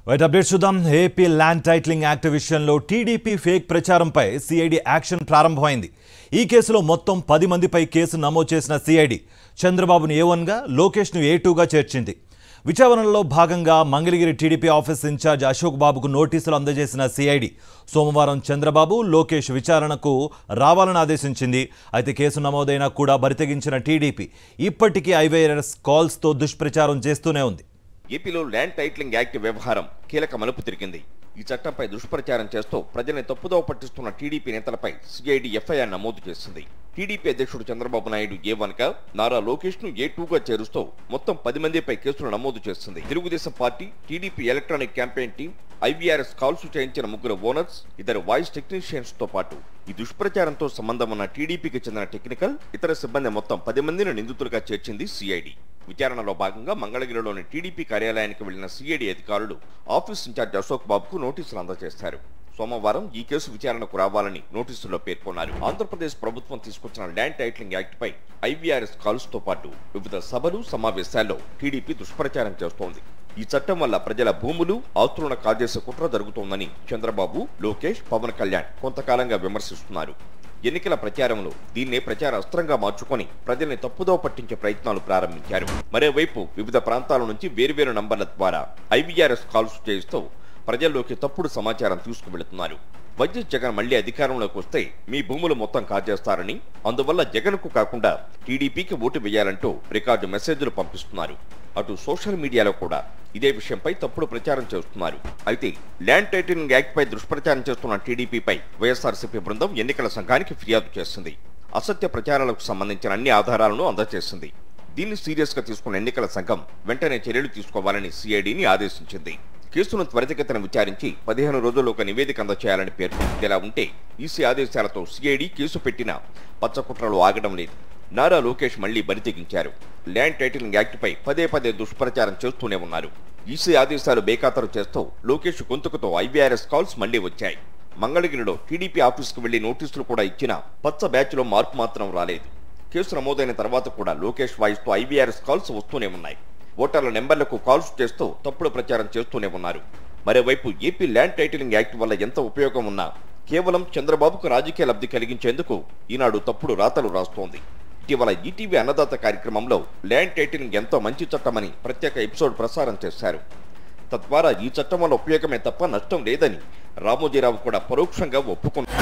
right update చూద్దాం AP land titling act విషయంలో TDP fake ప్రచారంపై సిఐడి యాక్షన్ ప్రారంభమైంది ఈ కేసులో మొత్తం పది మందిపై కేసు నమోదు చేసిన సిఐడి చంద్రబాబును ఏ వన్గా లోకేష్ను ఏ టూగా చేర్చింది విచారణలో భాగంగా Mangalagiri TDP office incharge Ashok బాబుకు నోటీసులు అందజేసిన సిఐడి సోమవారం చంద్రబాబు లోకేష్ విచారణకు రావాలని ఆదేశించింది అయితే కేసు నమోదైనా కూడా బరితెగించిన టీడీపీ ఇప్పటికీ ఐవైఆర్ఎస్ కాల్స్తో దుష్ప్రచారం చేస్తూనే ఉంది ఏపీలో ల్యాండ్ టైటిలింగ్ యాక్ట్ వ్యవహారం కీలక మలుపు తిరిగింది ఈ చట్టంపై దుష్ప్రచారం చేస్తూ ప్రజల్ని తప్పుదోవ పట్టిస్తున్న టీడీపీ నేతలపై సిఐడి ఎఫ్ఐఆర్ నమోదు చేసింది టీడీపీ అధ్యక్షుడు చంద్రబాబు నాయుడు ఏ వన్ గా నారా లోకేష్ ను ఏ టూ గా చేరుస్తూ మొత్తం పది మందిపై కేసులు నమోదు చేస్తుంది Telugu Desam Party TDP electronic campaign team IVRS calls చేయించిన ముగ్గురు ఓనర్స్ ఇద్దరు వాయిస్ టెక్నీషియన్స్ తో పాటు ఈ దుష్ప్రచారంతో సంబంధం ఉన్న టీడీపీకి చెందిన టెక్నికల్ ఇతర సిబ్బంది మొత్తం పది మందిని నిందితులుగా చేర్చింది సిఐడి విచారణలో భాగంగా మంగళగిరిలోని టీడీపీ కార్యాలయానికి వెళ్లిన సిఐడి అధికారులు ఆఫీస్ ఇన్ఛార్జ్ అశోక్ బాబుకు నోటీసులు అందజేశారు సోమవారం ఈ కేసు విచారణకు రావాలని నోటీసుల్లో పేర్కొన్నారు ఆంధ్రప్రదేశ్ ప్రభుత్వం తీసుకొచ్చిన ల్యాండ్ టైటిలింగ్ యాక్ట్ పై ఐవీఆర్ఎస్ కాల్స్ తో పాటు వివిధ సభలు సమావేశాల్లో టీడీపీ దుష్ప్రచారం చేస్తోంది ఈ చట్టం వల్ల ప్రజల భూములు ఆస్తులను కాజేసే కుట్ర జరుగుతోందని చంద్రబాబు లోకేష్ పవన్ కళ్యాణ్ కొంతకాలంగా విమర్శిస్తున్నారు ఎన్నికల ప్రచారంలో దీన్నే ప్రచార అస్త్రంగా మార్చుకొని ప్రజల్ని తప్పుదోవ పట్టించే ప్రయత్నాలు ప్రారంభించారు మరోవైపు వివిధ ప్రాంతాల నుంచి వేర్వేరు నంబర్ల ద్వారా ఐవీఆర్ఎస్ కాల్స్ చేయిస్తూ ప్రజల్లోకి తప్పుడు సమాచారం తీసుకువెళుతున్నారు వైఎస్ జగన్ మళ్లీ అధికారంలోకి వస్తే మీ భూములు మొత్తం కాజేస్తారని అందువల్ల జగన్ కు కాకుండా టీడీపీకి ఓటు వేయాలంటూ రికార్డు మెసేజ్లు పంపిస్తున్నారు అటు సోషల్ మీడియాలో కూడా ఇదే విషయంపై తప్పుడు ప్రచారం చేస్తున్నారు అయితే ల్యాండ్ టైటిలింగ్ యాక్ట్ పై దుష్ప్రచారం చేస్తున్న టీడీపీపై వైఎస్ఆర్సీపీ బృందం ఎన్నికల సంఘానికి ఫిర్యాదు చేసింది అసత్య ప్రచారాలకు సంబంధించిన అన్ని ఆధారాలను అందజేసింది దీన్ని సీరియస్ గా తీసుకున్న ఎన్నికల సంఘం వెంటనే చర్యలు తీసుకోవాలని సిఐడిని ఆదేశించింది కేసును త్వరితగతిన విచారించి పదిహేను రోజుల్లో ఒక నివేదిక అందచేయాలని పేర్కొంది ఇలా ఉంటే ఈసీ ఆదేశాలతో సిఐడి కేసు పెట్టిన పచ్చకుట్రలు ఆగడం లేదు నారా లోకేష్ మళ్లీ బరితెగించారు ల్యాండ్ టైటిలింగ్ యాక్ట్ పై పదే పదే దుష్ప్రచారం చేస్తూనే ఉన్నారు ఈసీ ఆదేశాలు బేఖాతరు చేస్తూ లోకేష్ గొంతుకుతో ఐవీఆర్ఎస్ కాల్స్ మళ్లీ వచ్చాయి మంగళగిరిలో టీడీపీ ఆఫీసుకు వెళ్లి నోటీసులు కూడా ఇచ్చినా పచ్చ బ్యాచ్ లో మార్పు మాత్రం రాలేదు కేసు నమోదైన తర్వాత కూడా లోకేష్ వాయిస్ తో ఐవీఆర్ఎస్ కాల్స్ వస్తూనే ఉన్నాయి ఓటర్ల నెంబర్లకు కాల్స్ చేస్తూ తప్పుడు ప్రచారం చేస్తూనే ఉన్నారు మరోవైపు ఏపీ ల్యాండ్ టైటిలింగ్ యాక్ట్ వల్ల ఎంత ఉపయోగం ఉన్నా కేవలం చంద్రబాబుకు రాజకీయ లబ్ధి కలిగించేందుకు ఈనాడు తప్పుడు రాతలు రాస్తోంది ఇటీవల ఈటీవీ అన్నదాత కార్యక్రమంలో ల్యాండ్ టైటిలింగ్ ఎంతో మంచి చట్టమని ప్రత్యేక ఎపిసోడ్ ప్రసారం చేశారు తద్వారా ఈ చట్టం వల్ల ఉపయోగమే తప్ప నష్టం లేదని రామోజీరావు కూడా పరోక్షంగా ఒప్పుకున్నారు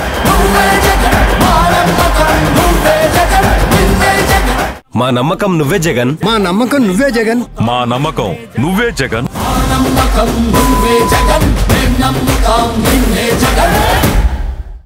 మా నమ్మకం నువ్వే జగన్ మా నమ్మకం నువ్వే జగన్ మా నమ్మకం నువ్వే జగన్ నమ్మకం నువ్వే జగన్ మేం నమ్ము